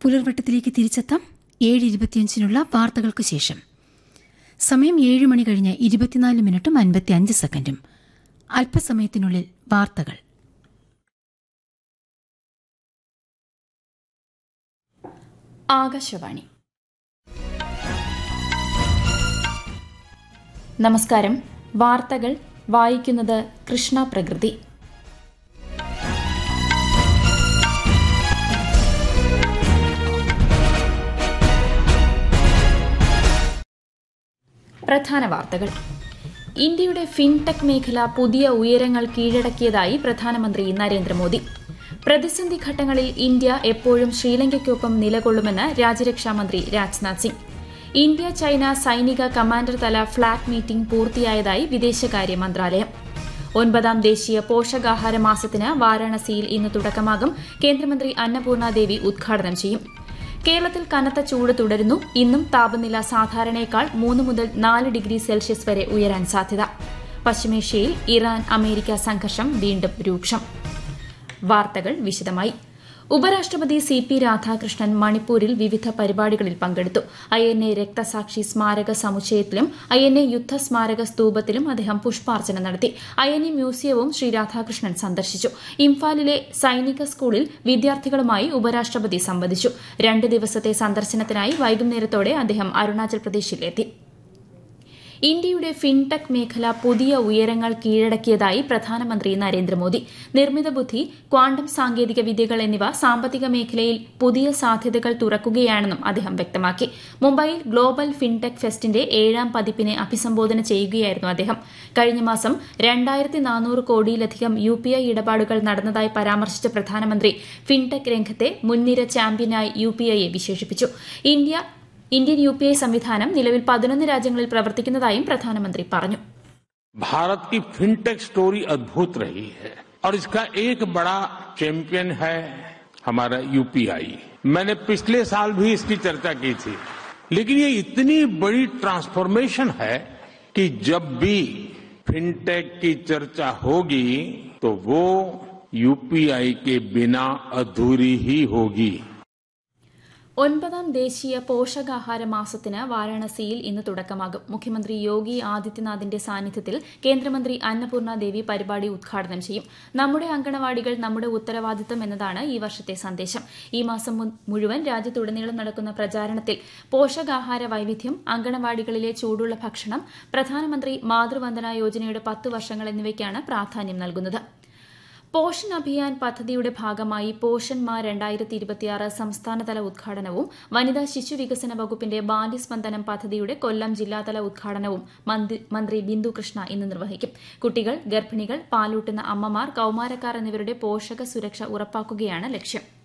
പുലർവട്ടത്തിലേക്ക് തിരിച്ചെത്താം ഏഴ് ഇരുപത്തിയഞ്ചിനുള്ള വാർത്തകൾക്ക് ശേഷം സമയം ഏഴ് മണി കഴിഞ്ഞ് ഇരുപത്തിനാല് മിനിറ്റും അൻപത്തി അഞ്ച് സെക്കൻഡും അല്പസമയത്തിനുള്ളിൽ വാർത്തകൾ ആകാശവാണി നമസ്കാരം വാർത്തകൾ വായിക്കുന്നത് കൃഷ്ണ പ്രകൃതി പ്രധാന വാർത്തകൾ ഇന്ത്യയുടെ ഫിൻടെക് മേഖല പുതിയ ഉയരങ്ങൾ കീഴടക്കിയതായി പ്രധാനമന്ത്രി നരേന്ദ്രമോദി പ്രതിസന്ധി ഘട്ടങ്ങളിൽ ഇന്ത്യ എപ്പോഴും ശ്രീലങ്കയ്ക്കൊപ്പം നിലകൊള്ളുമെന്ന് രാജ്യരക്ഷാമന്ത്രി രാജ്നാഥ് സിംഗ് ഇന്ത്യ ചൈന സൈനിക കമാൻഡർ തല ഫ്ളാഗ് മീറ്റിംഗ് പൂർത്തിയായതായി വിദേശകാര്യ മന്ത്രാലയം ഒൻപതാം ദേശീയ പോഷകാഹാര മാസത്തിന് വാരാണസിയിൽ ഇന്ന് തുടക്കമാകും കേന്ദ്രമന്ത്രി അന്നപൂർണ ദേവി ഉദ്ഘാടനം ചെയ്യും കേരളത്തിൽ കനത്ത ചൂട് തുടരുന്നു ഇന്നും താപനില സാധാരണയേക്കാൾ മൂന്ന് മുതൽ നാല് ഡിഗ്രി സെൽഷ്യസ് വരെ ഉയരാൻ സാധ്യത പശ്ചിമേഷ്യയിൽ ഇറാൻ അമേരിക്ക സംഘർഷം വീണ്ടും രൂക്ഷം വാർത്തകൾ വിശദമായി ഉപരാഷ്ട്രപതി സി പി രാധാകൃഷ്ണൻ മണിപ്പൂരിൽ വിവിധ പരിപാടികളിൽ പങ്കെടുത്തു ഐ എൻ എ രക്തസാക്ഷി സ്മാരക സമുച്ചയത്തിലും ഐ എൻ എ യുദ്ധ സ്മാരക സ്തൂപത്തിലും അദ്ദേഹം പുഷ്പാർച്ചന നടത്തി ഐ എൻ എ മ്യൂസിയവും ശ്രീ രാധാകൃഷ്ണൻ സന്ദർശിച്ചു ഇംഫാലിലെ സൈനിക സ്കൂളിൽ വിദ്യാർത്ഥികളുമായി ഉപരാഷ്ട്രപതി സംവദിച്ചു രണ്ട് ദിവസത്തെ സന്ദർശനത്തിനായി വൈകുന്നേരത്തോടെ അദ്ദേഹം അരുണാചൽ പ്രദേശിലെത്തി ഇന്ത്യയുടെ ഫിൻടെക് മേഖല പുതിയ ഉയരങ്ങൾ കീഴടക്കിയതായി പ്രധാനമന്ത്രി നരേന്ദ്രമോദി നിർമ്മിത ബുദ്ധി ക്വാണ്ടം സാങ്കേതിക വിദ്യകൾ എന്നിവ സാമ്പത്തിക മേഖലയിൽ പുതിയ സാധ്യതകൾ തുറക്കുകയാണെന്നും അദ്ദേഹം വ്യക്തമാക്കി മുംബൈയിൽ ഗ്ലോബൽ ഫിൻടെക് ഫെസ്റ്റിന്റെ ഏഴാം പതിപ്പിനെ അഭിസംബോധന ചെയ്യുകയായിരുന്നു അദ്ദേഹം കഴിഞ്ഞ മാസം രണ്ടായിരത്തി നാനൂറ് കോടിയിലധികം യു പി ഐ ഇടപാടുകൾ നടന്നതായി പരാമർശിച്ച പ്രധാനമന്ത്രി ഫിൻടെക് രംഗത്തെ മുൻനിര ചാമ്പ്യനായി യു പി ഐയെ വിശേഷിപ്പിച്ചു India Indian U P I സംവിധാനം നിലവിൽ പതിനൊന്ന് രാജ്യങ്ങളിൽ പ്രവർത്തിക്കുന്നതായും പ്രധാനമന്ത്രി പറഞ്ഞു भारत की फिनटेक स्टोरी अद्भुत रही है और इसका एक बड़ा चैंपियन है हमारा यूपीआई मैंने पिछले साल भी इसकी चर्चा की थी लेकिन ये इतनी बड़ी ट्रांसफॉर्मेशन है कि जब भी फिनटेक की चर्चा होगी तो वो यूपीआई के बिना अधूरी ही होगी ഒൻപതാം ദേശീയ പോഷകാഹാര മാസത്തിന് വാരാണസിയിൽ ഇന്ന് തുടക്കമാകും മുഖ്യമന്ത്രി യോഗി ആദിത്യനാഥിന്റെ സാന്നിധ്യത്തിൽ കേന്ദ്രമന്ത്രി അന്നപൂർണ ദേവി പരിപാടി ഉദ്ഘാടനം ചെയ്യും നമ്മുടെ അങ്കണവാടികൾ നമ്മുടെ ഉത്തരവാദിത്തം എന്നതാണ് ഈ വർഷത്തെ സന്ദേശം ഈ മാസം മുഴുവൻ രാജ്യത്തുടനീളം നടക്കുന്ന പ്രചാരണത്തിൽ പോഷകാഹാര വൈവിധ്യം അങ്കണവാടികളിലെ ചൂടുള്ള ഭക്ഷണം പ്രധാനമന്ത്രി മാതൃവന്ദന യോജനയുടെ പത്ത് വർഷങ്ങൾ എന്നിവയ്ക്കാണ് പ്രാധാന്യം നൽകുന്നത് പോഷൻ അഭിയാൻ പദ്ധതിയുടെ ഭാഗമായി പോഷൻ മാ രണ്ടായിരത്തി ഇരുപത്തിയാറ് സംസ്ഥാനതല ഉദ്ഘാടനവും വനിതാ ശിശു വികസന വകുപ്പിന്റെ ബാല്യസ്പന്ദനം പദ്ധതിയുടെ കൊല്ലം ജില്ലാതല ഉദ്ഘാടനവും മന്ത്രി ബിന്ദു കൃഷ്ണ ഇന്ന് നിർവഹിക്കും കുട്ടികൾ ഗർഭിണികൾ പാലൂട്ടുന്ന അമ്മമാർ കൌമാരക്കാർ എന്നിവരുടെ പോഷക സുരക്ഷ ഉറപ്പാക്കുകയാണ് ലക്ഷ്യം